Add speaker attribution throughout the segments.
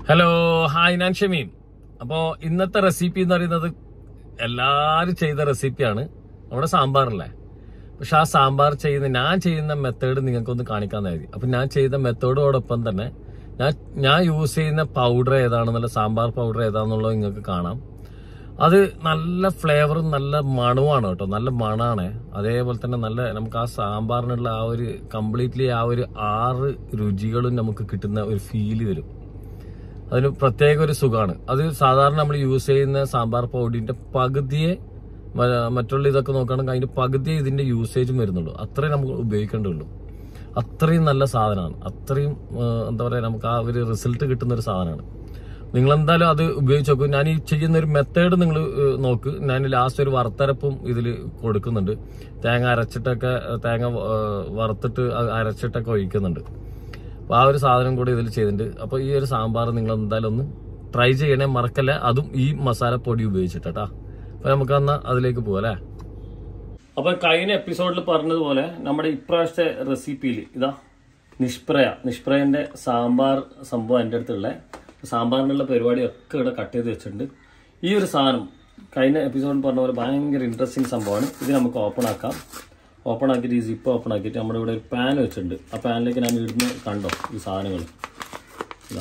Speaker 1: Hello hi ഞാൻ ഷമീം അപ്പോ ഇന്നത്തെ റെസിപ്പി എന്ന് പറയുന്നത് എല്ലാരും ചെയ്ത റെസിപ്പിയാണ് നമ്മുടെ സാമ്പാറല്ലേ പക്ഷെ ആ സാമ്പാർ ചെയ്യുന്ന ഞാൻ ചെയ്യുന്ന മെത്തേഡ് നിങ്ങൾക്കൊന്ന് കാണിക്കാൻ മതി അപ്പൊ ഞാൻ ചെയ്ത മെത്തേഡോടൊപ്പം തന്നെ ഞാൻ ഞാൻ യൂസ് ചെയ്യുന്ന പൗഡർ ഏതാണെന്നുള്ള സാമ്പാർ പൗഡർ ഏതാണെന്നുള്ളത് നിങ്ങൾക്ക് കാണാം അത് നല്ല ഫ്ലേവറും നല്ല മണവുമാണ് കേട്ടോ നല്ല മണാണ് അതേപോലെ തന്നെ നല്ല നമുക്ക് ആ സാമ്പാറിനുള്ള ആ ഒരു കംപ്ലീറ്റ്ലി ആ ഒരു ആറ് രുചികളും നമുക്ക് കിട്ടുന്ന ഒരു ഫീല് വരും അതിന് പ്രത്യേക ഒരു സുഖമാണ് അത് സാധാരണ നമ്മൾ യൂസ് ചെയ്യുന്ന സാമ്പാർ പൗഡിന്റെ പകുതിയെ മ- മറ്റുള്ള ഇതൊക്കെ നോക്കുകയാണെങ്കിൽ അതിന്റെ പകുതിയെ ഇതിന്റെ യൂസേജും വരുന്നുള്ളൂ അത്രയും നമുക്ക് ഉപയോഗിക്കേണ്ടുള്ളൂ അത്രയും നല്ല സാധനമാണ് അത്രയും ആ, എന്താ പറയാ നമുക്ക് ആ ഒരു റിസൾട്ട് കിട്ടുന്ന ഒരു സാധനമാണ് നിങ്ങൾ എന്തായാലും അത് ഉപയോഗിച്ച് നോക്കൂ ഞാൻ ഈ ചെയ്യുന്ന ഒരു മെത്തേഡ് നിങ്ങൾ നോക്ക് ഞാൻ ലാസ്റ്റ് ഒരു വറുത്തരപ്പും ഇതിൽ കൊടുക്കുന്നുണ്ട് തേങ്ങ അരച്ചിട്ടൊക്കെ തേങ്ങ ആ, വറുത്തിട്ട് അത് അരച്ചിട്ടൊക്കെ ഒഴിക്കുന്നുണ്ട് അപ്പൊ ആ ഒരു സാധനം കൂടി ഇതിൽ ചെയ്തിട്ടുണ്ട് അപ്പൊ ഈ ഒരു സാമ്പാർ നിങ്ങൾ എന്തായാലും ഒന്ന് ട്രൈ ചെയ്യണേ മറക്കല്ല അതും ഈ മസാലപ്പൊടി ഉപയോഗിച്ചിട്ടാ അപ്പൊ നമുക്ക് എന്നാ അതിലേക്ക് പോവാം അല്ലേ അപ്പൊ കഴിഞ്ഞ എപ്പിസോഡിൽ പറഞ്ഞതുപോലെ നമ്മുടെ ഇപ്രാവശ്യത്തെ റെസിപ്പിയിൽ ഇതാ നിഷ്പ്രയ നിഷ്പ്രയന്റെ സാമ്പാർ സംഭവം എൻ്റെ അടുത്തുള്ള സാമ്പാറിനുള്ള പരിപാടിയൊക്കെ ഇവിടെ കട്ട് ചെയ്ത് വെച്ചിട്ടുണ്ട് ഈ ഒരു സാധനം കഴിഞ്ഞ എപ്പിസോഡിൽ പറഞ്ഞ പോലെ ഭയങ്കര ഇൻട്രസ്റ്റിംഗ് സംഭവമാണ് ഇത് നമുക്ക് ഓപ്പൺ ആക്കാം ഓപ്പൺ ആക്കിയിട്ട് ഈ സിപ്പ് ഓപ്പൺ ആക്കിയിട്ട് നമ്മുടെ ഇവിടെ ഒരു പാൻ വെച്ചിട്ടുണ്ട് ആ പാനിലേക്ക് ഞാൻ ഇടുന്ന കണ്ടോ ഈ സാധനങ്ങൾ ഇതാ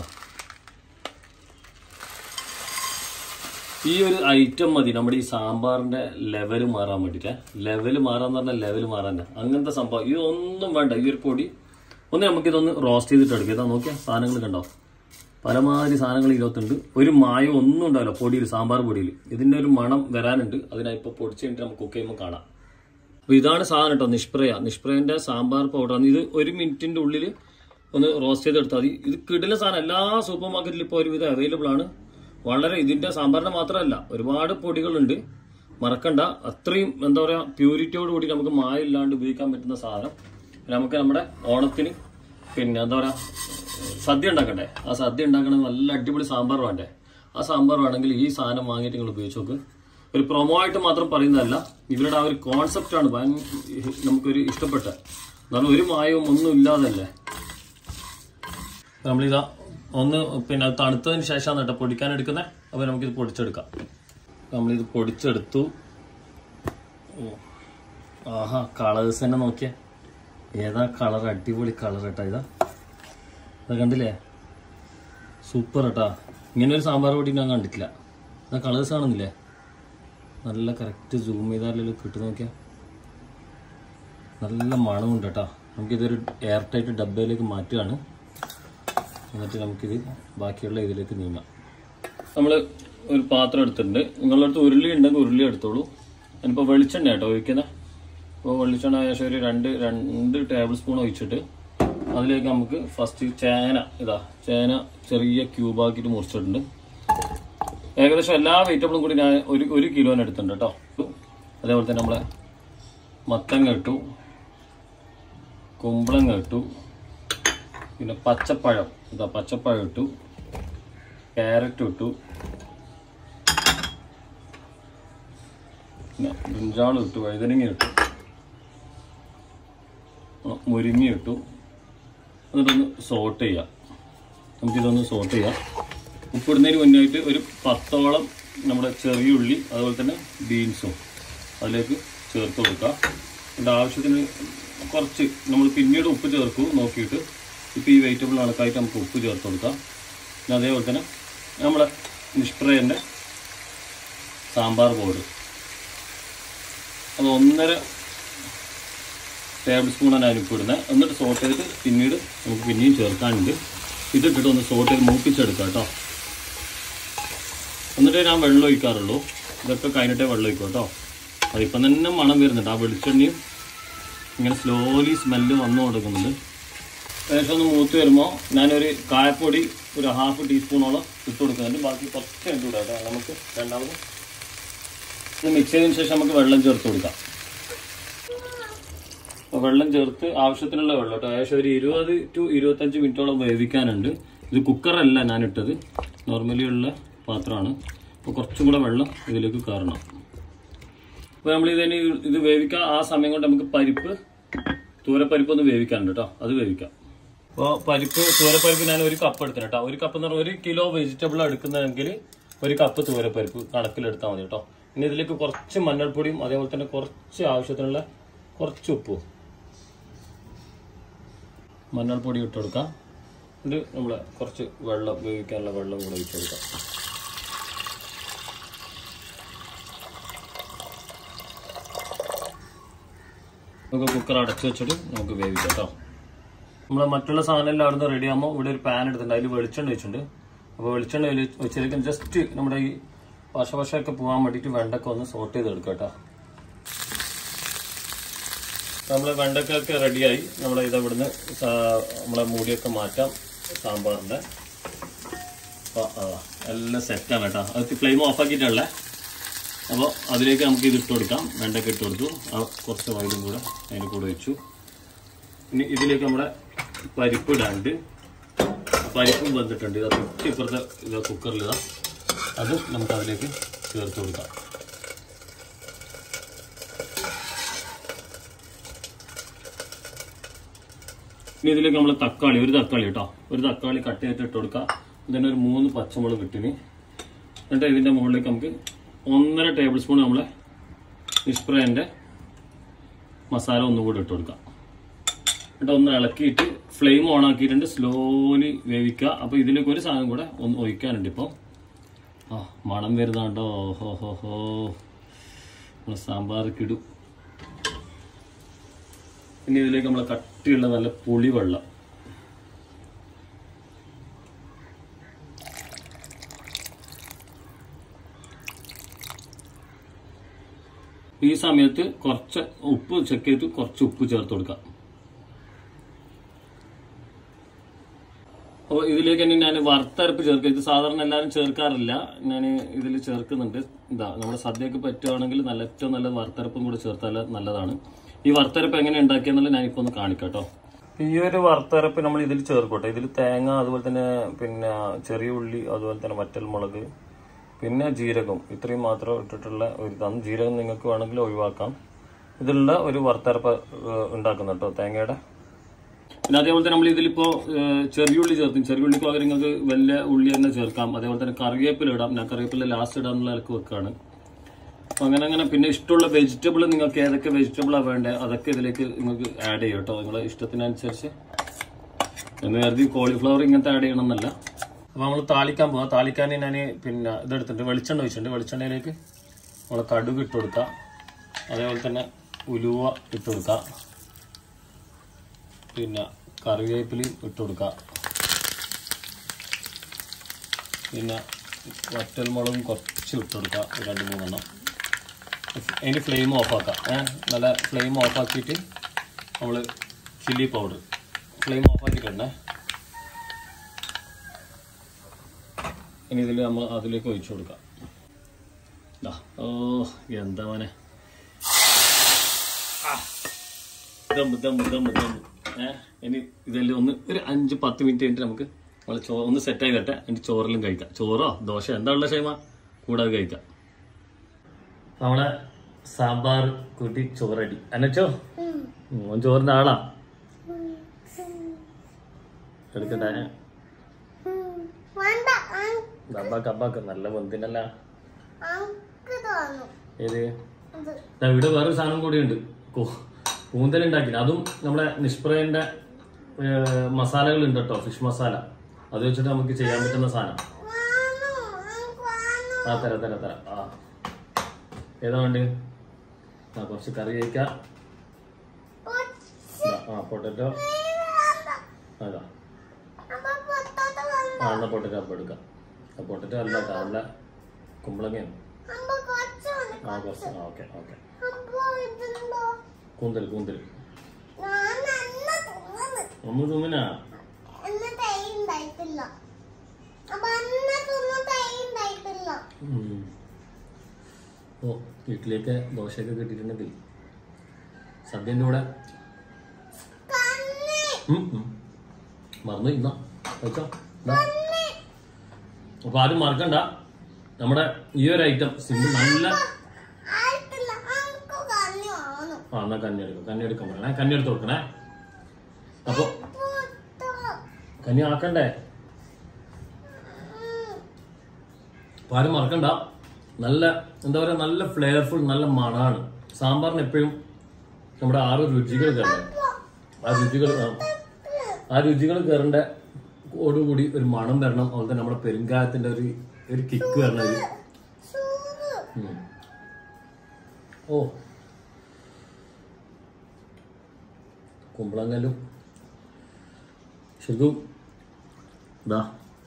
Speaker 1: ഈ ഒരു ഐറ്റം മതി നമ്മുടെ ഈ സാമ്പാറിന്റെ ലെവൽ മാറാൻ വേണ്ടിട്ട് ലെവൽ മാറാന്ന് പറഞ്ഞാൽ ലെവൽ മാറാൻ അങ്ങനത്തെ സംഭവം ഇതൊന്നും വേണ്ട ഈ ഒരു പൊടി ഒന്ന് നമുക്ക് ഇതൊന്ന് റോസ്റ്റ് ചെയ്തിട്ട് എടുക്കാം ഇതാ നോക്കിയാ സാധനങ്ങൾ കണ്ടോ പലമാതിരി സാധനങ്ങൾ ഇതിനകത്തുണ്ട് ഒരു മായം ഒന്നും ഉണ്ടാവില്ല പൊടിയിൽ സാമ്പാർ പൊടിയിൽ ഇതിന്റെ ഒരു മണം വരാനുണ്ട് അതിനായി ഇപ്പൊ പൊടിച്ച് കഴിഞ്ഞിട്ട് നമുക്ക് കുക്ക് ചെയ്യുമ്പോൾ കാണാം അപ്പൊ ഇതാണ് സാധനം കേട്ടോ നിഷ്പ്രയ നിഷ്പ്രയന്റെ സാമ്പാർ പൗഡറാണ് ഇത് ഒരു മിനിറ്റിന്റെ ഉള്ളിൽ ഒന്ന് റോസ്റ്റ് ചെയ്തെടുത്താൽ മതി ഇത് കിടില സാധനം എല്ലാ സൂപ്പർ മാർക്കറ്റിൽ ഇപ്പോൾ ഒരുവിധം അവൈലബിൾ ആണ് വളരെ ഇതിന്റെ സാമ്പാറിന്റെ മാത്രമല്ല ഒരുപാട് പൊടികളുണ്ട് മറക്കണ്ട അത്രയും എന്താ പറയാ പ്യൂരിറ്റിയോട് കൂടി നമുക്ക് മായ ഇല്ലാണ്ട് ഉപയോഗിക്കാൻ പറ്റുന്ന സാധനം നമുക്ക് നമ്മുടെ ഓണത്തിന് പിന്നെ എന്താ പറയാ സദ്യ ഉണ്ടാക്കണ്ടേ ആ സദ്യ ഉണ്ടാക്കണത് നല്ല അടിപൊളി സാമ്പാർ വേണ്ടേ ആ സാമ്പാർ വേണമെങ്കിൽ ഈ സാധനം വാങ്ങിയിട്ട് നിങ്ങൾ ഉപയോഗിച്ച് നോക്ക് ഒരു പ്രൊമോ ആയിട്ട് മാത്രം പറയുന്നതല്ല ഇവരുടെ ആ ഒരു കോൺസെപ്റ്റ് ആണ് ഭയങ്കര നമുക്കൊരു ഇഷ്ടപ്പെട്ട എന്നാലും ഒരു മായവും ഒന്നും ഇല്ലാതല്ലേ നമ്മളിതാ ഒന്ന് പിന്നെ അത് തണുത്തതിന് ശേഷമാണ് കേട്ടോ പൊടിക്കാൻ എടുക്കുന്നത് അപ്പോൾ നമുക്കിത് പൊടിച്ചെടുക്കാം നമ്മളിത് പൊടിച്ചെടുത്തു ഓ ആഹാ കളേഴ്സ് തന്നെ നോക്കിയേ ഏതാ കളർ അടിപൊളി കളർ കേട്ടോ ഇതാ ഇതാ കണ്ടില്ലേ സൂപ്പർ കേട്ടാ ഇങ്ങനെ ഒരു സാമ്പാർ പൊടി ഞാൻ കണ്ടിട്ടില്ല ഇതാ കളേഴ്സ് കാണുന്നില്ലേ നല്ല കറക്റ്റ് സൂം ചെയ്താലല്ലോ കിട്ടും നോക്കിയാ നല്ല മണമുണ്ട് കേട്ടോ നമുക്കിതൊരു എയർ ടൈറ്റ് ഡബ്ബയിലേക്ക് മാറ്റുകയാണ് എന്നിട്ട് നമുക്കിത് ബാക്കിയുള്ള ഇതിലേക്ക് നീങ്ങാം നമ്മൾ ഒരു പാത്രം എടുത്തിട്ടുണ്ട് നിങ്ങളുടെ അടുത്ത് ഉരുളി ഉണ്ടെങ്കിൽ ഉരുളി എടുത്തോളൂ ഞാനിപ്പോൾ വെളിച്ചെണ്ണ കേട്ടോ ഒഴിക്കുന്നത് അപ്പോൾ വെളിച്ചെണ്ണ ഏകദേശം ഒരു രണ്ട് രണ്ട് ടേബിൾ സ്പൂൺ ഒഴിച്ചിട്ട് അതിലേക്ക് നമുക്ക് ഫസ്റ്റ് ചേന ഇതാ ചേന ചെറിയ ക്യൂബാക്കിയിട്ട് മുറിച്ചിട്ടുണ്ട് ഏകദേശം എല്ലാ വെജിറ്റബിളും കൂടി ഞാൻ ഒരു ഒരു കിലോന് എടുത്തിട്ടുണ്ട് കേട്ടോ അതേപോലെ തന്നെ നമ്മളെ മത്തങ്ങ ഇട്ടു കുമ്പളങ്ങ ഇട്ടു പിന്നെ പച്ചപ്പഴം ഇതാ പച്ചപ്പഴം ഇട്ടു ക്യാരറ്റ് ഇട്ടു പിന്നെ ബ്രിഞ്ചാൾ ഇട്ടു വഴുതനങ്ങ ഇട്ടു ആ, മുരിങ്ങ ഇട്ടു എന്നിട്ടൊന്ന് സോട്ട് ചെയ്യാം നമുക്കിതൊന്ന് സോട്ട് ചെയ്യാം ഉപ്പിടുന്നതിന് മുന്നായിട്ട് ഒരു പത്തോളം നമ്മുടെ ചെറിയ ഉള്ളി അതുപോലെ തന്നെ ബീൻസും അതിലേക്ക് ചേർത്ത് കൊടുക്കുക അതിൻ്റെ ആവശ്യത്തിന് കുറച്ച് നമ്മൾ പിന്നീട് ഉപ്പ് ചേർക്കും നോക്കിയിട്ട് ഇപ്പോൾ ഈ വെജിറ്റബിൾ കണക്കായിട്ട് നമുക്ക് ഉപ്പ് ചേർത്ത് കൊടുക്കാം പിന്നെ അതേപോലെ തന്നെ നമ്മുടെ നിഷ്പ്രയൻ്റെ സാമ്പാർ പൗഡർ അത് ഒന്നര ടേബിൾ സ്പൂണാണ് അതിന് ഉപ്പ് ഇടുന്നത് എന്നിട്ട് സോട്ട് ചെയ്തിട്ട് പിന്നീട് നമുക്ക് പിന്നെയും ചേർക്കാനുണ്ട് ഇതിട്ടിട്ട് ഒന്ന് സോട്ട് ചെയ്ത് മൂപ്പിച്ചെടുക്കാം കേട്ടോ എന്നിട്ട് ഞാൻ വെള്ളം ഒഴിക്കാറുള്ളൂ ഇതൊക്കെ കഴിഞ്ഞിട്ടേ വെള്ളം ഒഴിക്കും കേട്ടോ അതിപ്പം തന്നെ മണം വരുന്നുണ്ട് ആ വെളിച്ചെണ്ണയും ഇങ്ങനെ സ്ലോലി സ്മെല്ല് വന്നു കൊടുക്കുന്നുണ്ട് ഏകദേശം ഒന്ന് മൂത്ത് വരുമ്പോൾ ഞാനൊരു കായപ്പൊടി ഒരു ഹാഫ് ടീസ്പൂണോളം ഇട്ട് കൊടുക്കുന്നുണ്ട് ബാക്കി കുറച്ച് ഇട്ട് വിടാം കേട്ടോ നമുക്ക് രണ്ടാമത് ഇത് മിക്സ് ചെയ്തതിന് ശേഷം നമുക്ക് വെള്ളം ചേർത്ത് കൊടുക്കാം അപ്പോൾ വെള്ളം ചേർത്ത് ആവശ്യത്തിനുള്ള വെള്ളം കേട്ടോ ഏകദേശം ഒരു ഇരുപത് ടു ഇരുപത്തഞ്ച് മിനിറ്റോളം വേവിക്കാനുണ്ട് ഇത് കുക്കറല്ല ഞാൻ ഇട്ടത് നോർമലി ഉള്ള പാത്രമാണ് അപ്പോൾ കുറച്ചും കൂടെ വെള്ളം ഇതിലേക്ക് കയറണം അപ്പോൾ നമ്മൾ ഇതിന് ഇത് വേവിക്കാം ആ സമയം കൊണ്ട് നമുക്ക് പരിപ്പ് തൂരപ്പരിപ്പ് ഒന്ന് വേവിക്കാനുണ്ട് കേട്ടോ അത് വേവിക്കാം അപ്പോൾ പരിപ്പ് തൂരപ്പരിപ്പ് ഞാൻ ഒരു കപ്പ് എടുത്തിന് കേട്ടോ ഒരു കപ്പ് എന്ന് പറഞ്ഞാൽ ഒരു കിലോ വെജിറ്റബിൾ എടുക്കുന്നതെങ്കിൽ ഒരു കപ്പ് തൂരപ്പരിപ്പ് കണക്കിലെടുത്താൽ മതി കേട്ടോ ഇനി ഇതിലേക്ക് കുറച്ച് മഞ്ഞൾപ്പൊടിയും അതേപോലെ തന്നെ കുറച്ച് ആവശ്യത്തിനുള്ള കുറച്ച് ഉപ്പും മഞ്ഞൾപ്പൊടി ഇട്ട് കൊടുക്കാം ഇത് നമ്മൾ കുറച്ച് വെള്ളം ഉപയോഗിക്കാനുള്ള വെള്ളം കൂടെ ഒഴിച്ച് കൊടുക്കാം നമുക്ക് കുക്കർ അടച്ചു വെച്ചിട്ട് നമുക്ക് വേവിക്കാം കേട്ടോ നമ്മൾ മറ്റുള്ള സാധനം എല്ലാം അവിടുന്ന് റെഡി ആകുമ്പോൾ ഇവിടെ ഒരു പാൻ എടുത്തിട്ടുണ്ട് അതിൽ വെളിച്ചെണ്ണ വെച്ചിട്ടുണ്ട് അപ്പോൾ വെളിച്ചെണ്ണ അതിൽ വെച്ചിരിക്കും ജസ്റ്റ് നമ്മുടെ ഈ പശപശയൊക്കെ പോകാൻ വേണ്ടിയിട്ട് വെണ്ടക്ക ഒന്ന് സോട്ട് ചെയ്തെടുക്കാം കേട്ടോ നമ്മൾ വെണ്ടക്കൊക്കെ റെഡിയായി നമ്മൾ ഇത് ഇവിടുന്ന് സാ- നമ്മളെ മൂടിയൊക്കെ മാറ്റാം സാമ്പാറിൻ്റെ അപ്പോൾ എല്ലാം സെറ്റാണ് കേട്ടോ അത് ഫ്ലെയിം ഓഫ് ആക്കിയിട്ടുള്ളേ അപ്പോൾ അതിലേക്ക് നമുക്ക് ഇത് ഇട്ട് കൊടുക്കാം വെണ്ടയ്ക്ക ഇട്ട് കൊടുത്തു ആ കുറച്ച് ഓയിലും കൂടെ അതിന് കൂടെ വെച്ചു ഇനി ഇതിലേക്ക് നമ്മുടെ പരിപ്പ് ഇടാണ്ട് പരിപ്പും വന്നിട്ടുണ്ട് ഇത് തൊട്ട് ഇപ്പുറത്തെ ഇത് കുക്കറിൽ ഇതാ അത് നമുക്ക് അതിലേക്ക് ചേർത്ത് കൊടുക്കാം ഇനി ഇതിലേക്ക് നമ്മൾ തക്കാളി ഒരു തക്കാളി കേട്ടോ ഒരു തക്കാളി കട്ട് ചെയ്തിട്ട് ഇട്ട് കൊടുക്കാം ഇതിന് ഒരു മൂന്ന് പച്ചമുളക് കിട്ടിനി എന്നിട്ട് ഇതിന്റെ മുകളിലേക്ക് നമുക്ക് ഒന്നര ടേബിൾ സ്പൂൺ നമ്മളെ നിഷ്പ്രയന്റെ മസാല ഒന്നുകൂടി ഇട്ട് കൊടുക്കാം എന്നിട്ട് ഒന്ന് ഇളക്കിയിട്ട് ഫ്ലെയിം ഓൺ ആക്കിയിട്ടുണ്ട് സ്ലോലി വേവിക്കുക അപ്പോൾ ഇതിലേക്ക് ഒരു സാധനം കൂടെ ഒന്ന് ഒഴിക്കാനുണ്ട് ഇപ്പോൾ ആ മണം വരുന്നുണ്ടോ ഹോ ഹോ ഹോ നമ്മൾ സാമ്പാർ കിടും ഇനി ഇതിലേക്ക് നമ്മൾ കട്ടിയുള്ള നല്ല പുളി വെള്ളം ഈ സമയത്ത് കുറച്ച് ഉപ്പ് ചെക്ക് ചെയ്തിട്ട് കുറച്ച് ഉപ്പ് ചേർത്ത് കൊടുക്കാം അപ്പോൾ ഇതിലേക്ക് തന്നെ ഞാൻ വറുത്തരപ്പ് ചേർക്കുക ഇത് സാധാരണ എല്ലാവരും ചേർക്കാറില്ല ഞാൻ ഇതിൽ ചേർക്കുന്നുണ്ട് ഇതാ നമ്മുടെ സദ്യക്ക് പറ്റുവാണെങ്കിൽ നല്ല ഏറ്റവും നല്ല വറുത്തരപ്പും കൂടെ ചേർത്താൽ നല്ലതാണ് ഈ വറുത്തരപ്പ് എങ്ങനെ ഉണ്ടാക്കിയെന്നുള്ളത് ഞാനിപ്പോൾ ഒന്ന് കാണിക്കാം കേട്ടോ ഈ ഒരു വറുത്തരപ്പ് നമ്മൾ ഇതിൽ ചേർക്കട്ടെ ഇതിൽ തേങ്ങ അതുപോലെ തന്നെ പിന്നെ ചെറിയ ഉള്ളി അതുപോലെ തന്നെ വറ്റൽ മുളക് പിന്നെ ജീരകം ഇത്രയും മാത്രം ഇട്ടിട്ടുള്ള ഒരു ഇതാണ് ജീരകം നിങ്ങൾക്ക് വേണമെങ്കിൽ ഒഴിവാക്കാം ഇതിലുള്ള ഒരു വറുത്തരപ്പ് ഏഹ്, ഉണ്ടാക്കുന്ന കേട്ടോ തേങ്ങയുടെ പിന്നെ അതേപോലെ തന്നെ നമ്മൾ ഇതിലിപ്പോ ഏഹ്, ചെറിയ ഉള്ളി ചേർക്കും ചെറിയ ഉള്ളിക്ക് പകരം നിങ്ങൾക്ക് വലിയ ഉള്ളി തന്നെ ചേർക്കാം അതേപോലെ തന്നെ കറിവേപ്പില ഇടാം ഞാൻ കറിവേപ്പില ലാസ്റ്റ് ഇടാം എന്നുള്ള ഇലക്ക് വെക്കാണ് അപ്പൊ അങ്ങനെ അങ്ങനെ പിന്നെ ഇഷ്ടമുള്ള വെജിറ്റബിൾ നിങ്ങൾക്ക് ഏതൊക്കെ വെജിറ്റബിളാണ് വേണ്ടത് അതൊക്കെ ഇതിലേക്ക് നിങ്ങൾക്ക് ആഡ് ചെയ്യും കേട്ടോ നിങ്ങളെ ഇഷ്ടത്തിനനുസരിച്ച് എന്ന് കരുതി കോളിഫ്ലവർ ഇങ്ങനത്തെ ആഡ് ചെയ്യണമെന്നല്ല അപ്പൊ നമ്മൾ താളിക്കാൻ പോവാം താളിക്കാൻ ഞാൻ പിന്നെ ഇതെടുത്തിട്ട് വെളിച്ചെണ്ണ ഒഴിച്ചിട്ടുണ്ട് വെളിച്ചെണ്ണയിലേക്ക് നമ്മൾ കടുക് ഇട്ട് കൊടുക്കാം അതേപോലെ തന്നെ ഉലുവ ഇട്ട് കൊടുക്കാം പിന്നെ കറിവേപ്പിലയും ഇട്ട് കൊടുക്കാം പിന്നെ വറ്റൽമുളകും കുറച്ച് ഇട്ട് കൊടുക്കാം ഒരു രണ്ട് മൂന്നെണ്ണം അതിന് ഫ്ലെയിം ഓഫാക്കാം ഏഹ് നല്ല ഫ്ലെയിം ഓഫാക്കിയിട്ട് നമ്മൾ ചില്ലി പൗഡർ ഫ്ലെയിം ഓഫാക്കിയിട്ടുണ്ടേ ഇനി ഇതിൽ നമ്മൾ അതിലേക്ക് ഒഴിച്ചു കൊടുക്കാം ദാ, ഓ എന്താ മോനെ ആ, ദമ്മ് ദമ്മ് ദമ്മ് ദമ്മ് ഏ ഇനി ഇതെല്ലാം ഒന്ന് ഒരു അഞ്ച് പത്ത് മിനിറ്റ് കഴിഞ്ഞിട്ട് നമുക്ക് നമ്മളെ ചോ ഒന്ന് സെറ്റായി വരട്ടെ എന്നിട്ട് ചോറെല്ലാം കഴിക്കാം ചോറോ ദോശ എന്താ ഉള്ള ക്ഷേമ കൂടാതെ കഴിക്കാം നമ്മളെ സാമ്പാർ കൂട്ടി ചോറടി അനച്ചോ മോൻ ചോറിന്റെ ആളാ എടുക്കട്ടെ
Speaker 2: വേണ്ട
Speaker 1: അബ്ബാക്ക് അബ്ബാക്ക് നല്ല വെന്തിനല്ല
Speaker 2: അങ്ക് തോന്നും
Speaker 1: ഏത്
Speaker 2: ഇത്
Speaker 1: ദാ ഇവിടെ വേറൊരു സാധനം കൂടി ഉണ്ട് കൂന്തൽ ഉണ്ടാക്കി അതും നമ്മുടെ നിഷ്പ്രയന്റെ മസാലകൾ ഉണ്ട് കേട്ടോ ഫിഷ് മസാല അത് വെച്ചിട്ട് നമുക്ക് ചെയ്യാൻ പറ്റുന്ന സാധനം
Speaker 2: വാണു അങ്ക് വാണു
Speaker 1: ആ തരാം തരാം തരാം ആ ഏതാ വേണ്ടി ആ കുറച്ച് കറി കഴിക്കാം
Speaker 2: പൊച്ച്
Speaker 1: ദാ, ആ പൊട്ടറ്റോ
Speaker 2: വേണ്ട
Speaker 1: അതാ
Speaker 2: അമ്മ പൊത്തോട്ട് വന്നു
Speaker 1: ആ എന്നാ പൊട്ടറ്റോ അപ്പം എടുക്കാം ആ പൊട്ടറ്റോ അല്ല കേട്ടോ നല്ല കുമ്പളങ്ങയാണ്
Speaker 2: അമ്മ കൊച്ചു
Speaker 1: ആ കുറച്ച് ആ ഓക്കെ ഓക്കെ
Speaker 2: അമ്മ ഇതുണ്ടോ
Speaker 1: കൂന്തൽ കൂന്തൽ
Speaker 2: ഞാൻ അന്ന തിന്നത്
Speaker 1: ഒന്ന് തിന്നിനാ
Speaker 2: എന്ന തൈ ഉണ്ടായിട്ടില്ല അപ്പൊ അന്ന തിന്ന തൈ ഉണ്ടായിട്ടില്ല
Speaker 1: ഉം. ഓ വീട്ടിലേക്ക് ദോശയൊക്കെ കിട്ടിയിട്ടുണ്ടെങ്കിൽ സദ്യൻ്റെ കൂടെ
Speaker 2: കണ്ണി
Speaker 1: ഉം, ഉം. മറന്നു ഇന്ന വെച്ചോ ദാ. അപ്പൊ ആരും മറക്കണ്ട നമ്മുടെ ഈ ഒരു ഐറ്റം സിമ്പിൾ നല്ല
Speaker 2: ആയിട്ടില്ല അങ്ക് കണ്ണി വാണു
Speaker 1: ആ എന്നാ കഞ്ഞി എടുക്കും കഞ്ഞി എടുക്കാൻ പറയണേ കഞ്ഞി എടുത്ത് കൊടുക്കണേ അപ്പൊ
Speaker 2: പൊത്തോ
Speaker 1: കഞ്ഞി ആക്കണ്ടേ അപ്പൊ ആരും മറക്കണ്ട നല്ല എന്താ പറയാ നല്ല ഫ്ലേവർഫുൾ നല്ല മണാണ് സാമ്പാറിന് എപ്പോഴും നമ്മുടെ ആറ് രുചികൾ കയറണം ആ രുചികൾ ആ, ആ രുചികൾ കയറേണ്ട ഓടുകൂടി ഒരു മണം വരണം അതുപോലെ തന്നെ നമ്മുടെ പെരുങ്കായത്തിന്റെ ഒരു ഒരു കിക്ക് വരണം ഒരു
Speaker 2: ചൂട്
Speaker 1: ഉം. ഓ കുമ്പളങ്ങലും ശരിക്കും ഇതാ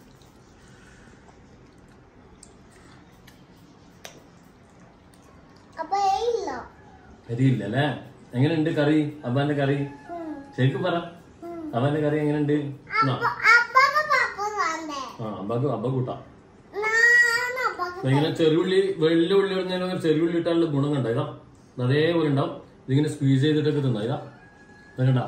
Speaker 2: അപ്പൊ ഏയില്ല
Speaker 1: അരിയില്ല അല്ലേ എങ്ങനെയുണ്ട് കറി അബ്ബാന്റെ കറി ശരിക്കും പറ അബ്ബാന്റെ കറി എങ്ങനെയുണ്ട് എന്നാ.
Speaker 2: അപ്പാക്ക് പപ്പ വേണ്ടേ
Speaker 1: ആ അബ്ബക്ക് അബ്ബ കൂട്ടാം
Speaker 2: ഞാൻ അപ്പാക്ക്
Speaker 1: അപ്പൊ ഇങ്ങനെ ചെറുള്ളി വലിയ ഉള്ളി പറഞ്ഞാൽ ചെറുള്ളി ഇട്ടാലുള്ള ഗുണം കണ്ട ഇതാ അതേപോലെ ഉണ്ടാവും ഇതിങ്ങനെ സ്ക്വീസ് ചെയ്തിട്ടൊക്കെ തിന്നാ ഇതാ കണ്ട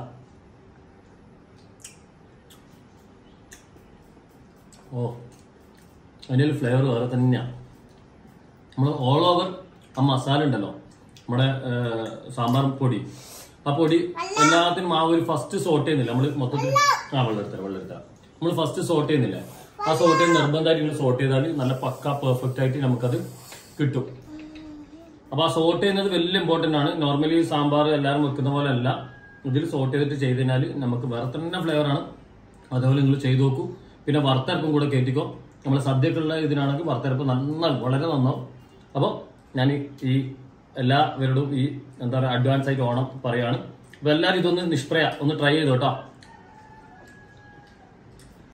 Speaker 1: ഓ അതിൻ്റെ ഒരു ഫ്ലേവർ വേറെ തന്നെയാണ് നമ്മൾ ഓൾ ഓവർ ആ മസാല ഉണ്ടല്ലോ നമ്മുടെ ആ, സാമ്പാർ പൊടി ആ പൊടി എല്ലാത്തിനും ആ ഒരു ഫസ്റ്റ് സോട്ട് ചെയ്യുന്നില്ല നമ്മൾ മൊത്തത്തിൽ ആ വെള്ളം എടുത്തരാം വെള്ളം എടുത്തരാം നമ്മൾ ഫസ്റ്റ് സോട്ട് ചെയ്യുന്നില്ല ആ സോട്ട് ചെയ്ത് നിർബന്ധമായിട്ട് ഇങ്ങനെ സോട്ട് ചെയ്താൽ നല്ല പക്ക പെർഫെക്റ്റ് ആയിട്ട് നമുക്കത് കിട്ടും അപ്പൊ ആ സോട്ട് ചെയ്യുന്നത് വലിയ ഇമ്പോർട്ടന്റ് ആണ് നോർമലി സാമ്പാർ എല്ലാവരും വെക്കുന്ന പോലെ അല്ല ഇതിൽ സോട്ട് ചെയ്തിട്ട് ചെയ്ത് കഴിഞ്ഞാൽ നമുക്ക് വേറെ തന്നെ ഫ്ലേവർ ആണ് അതുപോലെ നിങ്ങൾ ചെയ്തു നോക്കൂ പിന്നെ വറുത്തരപ്പും കൂടെ കയറ്റിക്കോ നമ്മളെ സദ്യക്കുള്ള ഇതിനാണെങ്കിൽ വറുത്തരപ്പ് നന്നായി വളരെ നന്നാവും അപ്പോൾ ഞാൻ ഈ- ഈ എല്ലാവരോടും ഈ എന്താ പറയുക അഡ്വാൻസ് ആയിട്ട് ഓണം പറയാണ് അപ്പൊ എല്ലാവരും ഇതൊന്ന് നിഷ്പ്രയ ഒന്ന് ട്രൈ ചെയ്തോട്ടോ